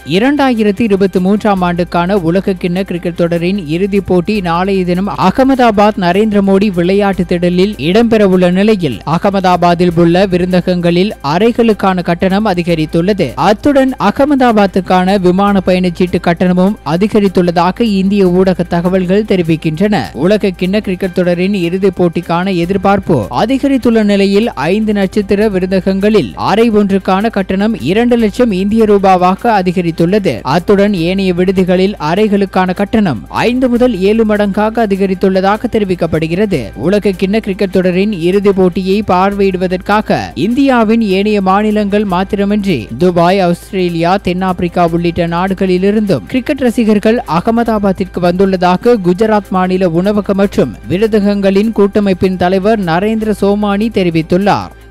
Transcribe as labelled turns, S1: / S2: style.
S1: இரண்டாயிரத்தி இருபத்தி மூன்றாம் ஆண்டுக்கான உலகக்கிண்ண கிரிக்கெட் தொடரின் இறுதிப் போட்டி நாளைய தினம் அகமதாபாத் நரேந்திர மோடி விளையாட்டு திடலில் இடம்பெறவுள்ள நிலையில் அகமதாபாத்தில் உள்ள விருந்தகங்களில் அறைகளுக்கான கட்டணம் அதிகரித்துள்ளது அத்துடன் அகமதாபாத்துக்கான விமான பயணச்சீட்டு கட்டணமும் அதிகரித்துள்ளதாக இந்திய ஊடக தகவல்கள் தெரிவிக்கின்றன உலக கிண்ண கிரிக்கெட் தொடரின் இறுதிப் போட்டிக்கான எதிர்பார்ப்பு அதிகரித்துள்ள நிலையில் ஐந்து நட்சத்திர விருந்தகங்களில் அறை ஒன்றுக்கான கட்டணம் இரண்டு லட்சம் இந்திய ரூபாவாக அதிகரித்துள்ளது அத்துடன் ஏனைய விடுதிகளில் அறைகளுக்கான கட்டணம் ஐந்து முதல் ஏழு மடங்காக அதிகரித்துள்ளதாக தெரிவிக்கப்படுகிறது உலக கிண்ண கிரிக்கெட் தொடரின் இறுதிப் போட்டியை பார்வையிடுவதற்காக இந்தியாவின் ஏனைய மாநிலங்கள் மாத்திரமின்றி துபாய் ஆஸ்திரேலியா தென்னாப்பிரிக்கா உள்ளிட்ட நாடுகளிலிருந்தும் கிரிக்கெட் ரசிகர்கள் அகமதாபாத்திற்கு வந்துள்ளதாக குஜராத் மாநில உணவக மற்றும் விருதகங்களின் கூட்டமைப்பின் தலைவர் நரேந்திர சோமானி தெரிவித்துள்ளார்